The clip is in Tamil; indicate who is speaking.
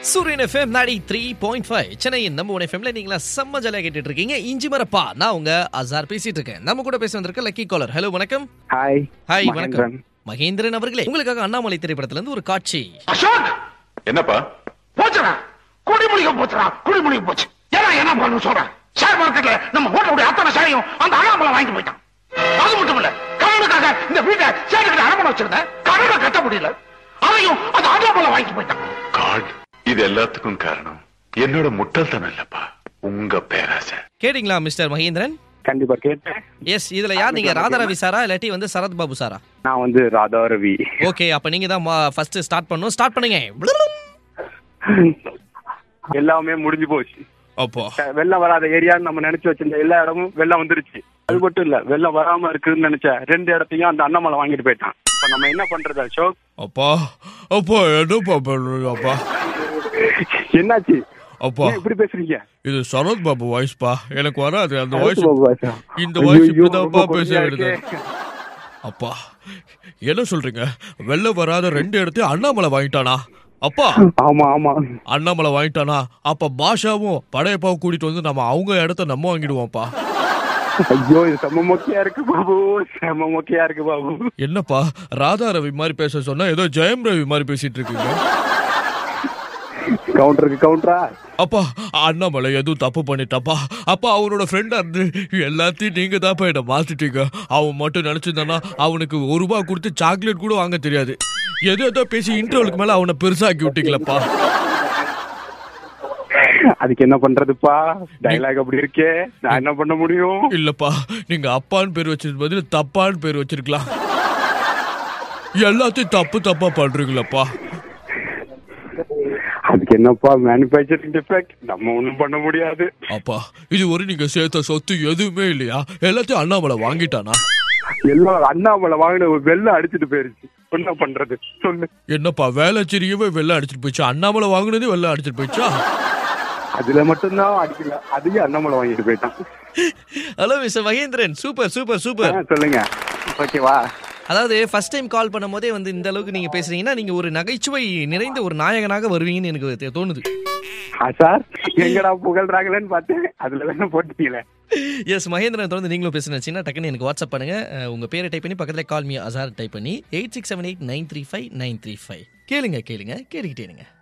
Speaker 1: சூரியன் எஃப்எம் நாடி த்ரீ பாயிண்ட் ஃபைவ் சென்னையின் நம்ம ஒன் எஃப்எம்ல நீங்களா செம்ம ஜாலியாக கேட்டுட்டு இருக்கீங்க இஞ்சி மரப்பா நான் உங்க அசார் பேசிட்டு இருக்கேன் நம்ம கூட பேச வந்திருக்க லக்கி காலர் ஹலோ வணக்கம்
Speaker 2: ஹாய்
Speaker 1: ஹாய் வணக்கம்
Speaker 2: மகேந்திரன்.
Speaker 1: மகேந்திரன் அவர்களே உங்களுக்காக அண்ணாமலை திரைப்படத்துல இருந்து ஒரு காட்சி
Speaker 3: அசோக்
Speaker 4: என்னப்பா
Speaker 3: போச்சுடா குடிமொழிக போச்சுடா குடிமொழிக போச்சு ஏன்னா என்ன பண்ணணும் சொல்றேன் ஷேர் மார்க்கெட்ல நம்ம ஹோட்டலுடைய அத்தனை ஷேரையும் அந்த அண்ணாமலை வாங்கிட்டு போயிட்டான் அது மட்டும் இல்ல கடனுக்காக இந்த வீட்டை சேர்த்துக்கிட்ட அடமான வச்சிருந்தேன் கடனை கட்ட முடியல அதையும் அந்த அண்ணாமலை வாங்கிட்டு போயிட்டான்
Speaker 4: காட் இது எல்லாத்துக்கும் காரணம் என்னோட முட்டாள்தனம் இல்லப்பா உங்க பேராசை
Speaker 1: கேட்டிங்களா மிஸ்டர் மகேந்திரன்
Speaker 2: கண்டிப்பா கேட்டேன்
Speaker 1: எஸ் இதுல யார் நீங்க ராதாரவி சாரா இல்லாட்டி வந்து சரத் பாபு சாரா
Speaker 2: நான் வந்து ராதா ரவி
Speaker 1: ஓகே அப்ப நீங்க தான் ஃபர்ஸ்ட் ஸ்டார்ட் பண்ணணும் ஸ்டார்ட் பண்ணுங்க
Speaker 2: எல்லாமே முடிஞ்சு போச்சு
Speaker 1: அப்போ
Speaker 2: வெள்ளம் வராத ஏரியான்னு நம்ம நினைச்சு வச்சிருந்த எல்லா இடமும் வெள்ளம் வந்துருச்சு அது மட்டும் இல்ல வெள்ளம் வராம இருக்குன்னு நினைச்ச ரெண்டு இடத்தையும் அந்த அண்ணாமலை வாங்கிட்டு போயிட்டான் இப்ப நம்ம என்ன பண்றது அசோக்
Speaker 5: அப்பா அப்பா என்னப்பா பண்றீங்க அப்பா
Speaker 2: என்னாச்சு
Speaker 5: அப்பா
Speaker 2: ஏன் இப்படி பேசுறீங்க
Speaker 5: இது சரத் பாபு வாய்ஸ்பா எனக்கு வராது அந்த வாய்ஸ்
Speaker 2: பாபு வாய்ஸா?
Speaker 5: இந்த
Speaker 2: ஐயோ,
Speaker 5: வாய்ஸ்
Speaker 2: ஐயோ,
Speaker 5: இப்பதான்ப்பா
Speaker 2: ரொம்ப
Speaker 5: பேச
Speaker 2: கொடுமையா
Speaker 5: வருது
Speaker 2: இருக்கே.
Speaker 5: அப்பா என்ன சொல்றீங்க வெளில வராத ரெண்டு இடத்தையும் அண்ணாமலை வாங்கிட்டானா அப்பா
Speaker 2: ஆமா ஆமா
Speaker 5: அண்ணாமலை வாங்கிட்டானா அப்ப பாஷாவும் படையப்பாவும் கூட்டிட்டு வந்து நம்ம அவங்க இடத்த நம்ம வாங்கிடுவோம்ப்பா
Speaker 2: ஐயோ இது செம்ம மொக்கையா இருக்கு பாபு செம்ம மொக்கையா இருக்கு பாபு
Speaker 5: என்னப்பா ராதா ரவி மாதிரி பேச சொன்னா ஏதோ ஜெயம் ரவி மாதிரி பேசிட்டு இருக்கீங்க
Speaker 2: கவுண்டருக்கு கவுண்டரா
Speaker 5: அப்பா அண்ணாமலை எதுவும் தப்பு பண்ணிட்டாப்பா அப்பா அவனோட ஃப்ரெண்டா இருந்து எல்லாத்தையும் நீங்க தான் என்ன மாத்திட்டீங்க அவன் மட்டும் நினைச்சிருந்தானா அவனுக்கு ஒரு ரூபாய் கொடுத்து சாக்லேட் கூட வாங்க தெரியாது எதோ ஏதோ பேசி இன்டர்வலுக்கு மேல அவனை பெருசாக்கி விட்டீங்களப்பா
Speaker 2: அதுக்கு என்ன பண்றதுப்பா டைலாக் அப்படி இருக்கே நான் என்ன பண்ண முடியும்
Speaker 5: இல்லப்பா நீங்க அப்பான்னு பேர் வச்சது பதில் தப்பான்னு பேர் வச்சிருக்கலாம் எல்லாத்தையும் தப்பு தப்பா பண்றீங்களப்பா
Speaker 2: அதுக்கு என்னப்பா மேனுபேக்சரிங் டிஃபெக்ட் நம்ம ஒண்ணும் பண்ண முடியாது
Speaker 5: அப்பா இது ஒரு நீங்க சேர்த்த சொத்து எதுவுமே இல்லையா எல்லாத்தையும் அண்ணாமலை வாங்கிட்டானா
Speaker 2: எல்லாம் அண்ணாமலை வாங்கின ஒரு வெள்ளம் அடிச்சிட்டு போயிருச்சு என்ன பண்றது சொல்லு
Speaker 5: என்னப்பா வேலைச்சேரியவே வெள்ளம் அடிச்சிட்டு போயிடுச்சு அண்ணாமலை வாங்கினதே வெள்ளம் அடிச்சிட்டு போயிடுச்சா
Speaker 2: அதுல மட்டும்தான் அடிக்கல அதையும் அண்ணாமலை வாங்கிட்டு போயிட்டான்
Speaker 1: hello mister Mahendran super super super
Speaker 2: ஆ, சொல்லுங்க ஓகேவா
Speaker 1: அதாவது ஃபர்ஸ்ட் டைம் கால் பண்ணும்போதே வந்து இந்த அளவுக்கு நீங்க பேசுறீங்கன்னா நீங்க ஒரு நகைச்சுவை நிறைந்த ஒரு நாயகனாக வருவீங்கன்னு எனக்கு தெ- தோணுது
Speaker 2: ஆ, சார் எங்கடா புகழ்றாங்களேன்னு பார்த்தேன் அதுல தானே போட்டீங்களே
Speaker 1: எஸ் மகேந்திரன் தொடர்ந்து நீங்களும் பேசுனீங்கன்னா டக்குன்னு எனக்கு வாட்ஸ்அப் பண்ணுங்க அஹ், உங்க பேரை டைப் பண்ணி பக்கத்துல கால் மீ அசார் டைப் பண்ணி eight six seven eight nine three five nine three five கேளுங்க கேளுங்க கேட்டுக்கிட்டே இருங்க